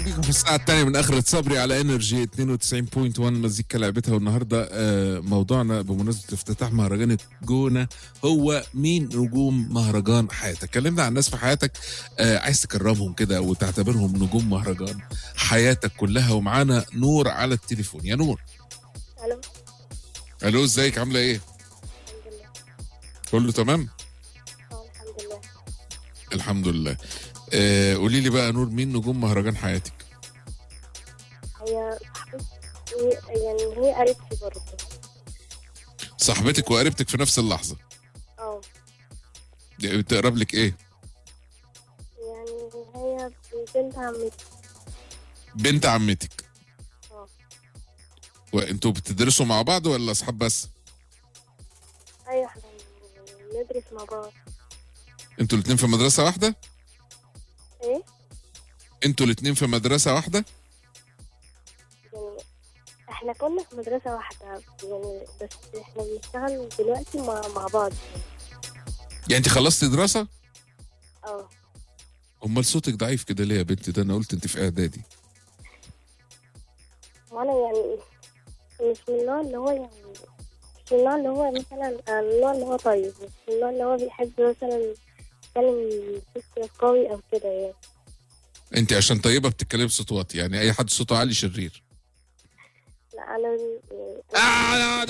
بيكم في الساعة الثانية من آخرة صبري على انرجي 92.1 مزيكا لعبتها والنهاردة آه، موضوعنا بمناسبة افتتاح مهرجان الجونة هو مين نجوم مهرجان حياتك كلمنا عن ناس في حياتك آه، عايز تكرمهم كده وتعتبرهم نجوم مهرجان حياتك كلها ومعانا نور على التليفون يا نور الو الو ازيك عاملة ايه الحمد لله كله تمام اه الحمد لله الحمد لله آه، قولي لي بقى يا نور مين نجوم مهرجان حياتك هي صاحبتي هي- يعني هي قريبتي برضه صاحبتك وقريبتك في نفس اللحظة اه بتقرب لك ايه يعني هي بنت عمتي بنت عمتك اه وانتوا بتدرسوا مع بعض ولا اصحاب بس ايوه احنا ندرس مع بعض انتوا الاتنين في مدرسة واحدة ايه انتوا الاتنين في مدرسة واحدة يعني احنا كنا في مدرسة واحدة يعني بس احنا بنشتغل دلوقتي مع مع بعض يعني انت خلصتي دراسة اه امال صوتك ضعيف كده ليه يا بنتي ده انا قلت انت في اعدادي وانا يعني مش من النوع اللي هو يعني مش من النوع اللي هو مثلا آه، من النوع اللي هو طيب مش من النوع اللي هو بيحب مثلا يتكلم بصوت قوي او كده يعني انت عشان طيبة بتتكلمي بصوت واطي يعني اي حد صوته عالي شرير لا انا يعني آه